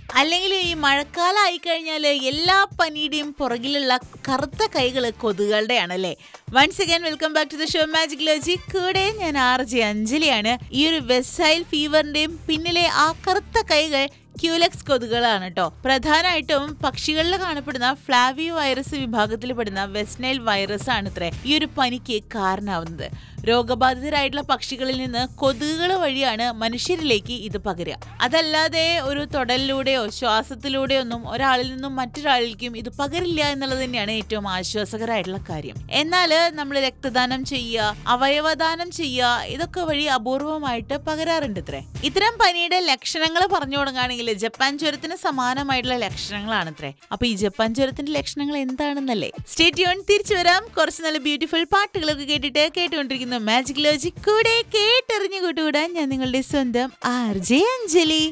അല്ലെങ്കിൽ ഈ മഴക്കാലം ആയിക്കഴിഞ്ഞാൽ എല്ലാ പനിയുടെയും പുറകിലുള്ള കറുത്ത കൈകൾ കൊതുകുകളുടെയാണല്ലേ once again welcome back to the show magic ലോജി കൂടെ ഞാൻ ആർ ജെ അഞ്ജലിയാണ് ഈ ഒരു വെസൈൽ ഫീവറിന്റെയും പിന്നിലെ ആ കറുത്ത കൈകൾ ക്യൂലക്സ് കൊതുകുകളാണ് കേട്ടോ പ്രധാനമായിട്ടും പക്ഷികളിൽ കാണപ്പെടുന്ന ഫ്ലാവിയോ വൈറസ് വിഭാഗത്തിൽ പെടുന്ന വെസ്നൈൽ വൈറസ് ആണ് ഇത്രേ ഈ ഒരു പനിക്ക് കാരണമാവുന്നത് രോഗബാധിതരായിട്ടുള്ള പക്ഷികളിൽ നിന്ന് കൊതുകുകൾ വഴിയാണ് മനുഷ്യരിലേക്ക് ഇത് പകരുക അതല്ലാതെ ഒരു തൊടലിലൂടെയോ ശ്വാസത്തിലൂടെയോ ഒന്നും ഒരാളിൽ നിന്നും മറ്റൊരാളിലേക്കും ഇത് പകരില്ല എന്നുള്ളത് തന്നെയാണ് ഏറ്റവും ആശ്വാസകരമായിട്ടുള്ള കാര്യം എന്നാൽ നമ്മൾ രക്തദാനം ചെയ്യുക അവയവദാനം ചെയ്യുക ഇതൊക്കെ വഴി അപൂർവമായിട്ട് പകരാറുണ്ട് ഇത്രേ ഇത്തരം പനിയുടെ ലക്ഷണങ്ങൾ പറഞ്ഞു തുടങ്ങുകയാണെങ്കിൽ ജപ്പാൻ ജ്വരത്തിന് സമാനമായിട്ടുള്ള ലക്ഷണങ്ങളാണ് ഇത്രേ അപ്പൊ ഈ ജപ്പാൻ ജ്വരത്തിന്റെ ലക്ഷണങ്ങൾ എന്താണെന്നല്ലേ സ്റ്റേറ്റ് യൂൺ തിരിച്ചു വരാം കുറച്ച് നല്ല ബ്യൂട്ടിഫുൾ പാട്ടുകളൊക്കെ കേട്ടിട്ട് കേട്ടുകൊണ്ടിരിക്കുന്ന മാജിക് ലോജിക് കൂടെ കേട്ടെറിഞ്ഞു കൂട്ടുകൂടാൻ ഞാൻ നിങ്ങളുടെ സ്വന്തം ആർ ജെ അഞ്ജലി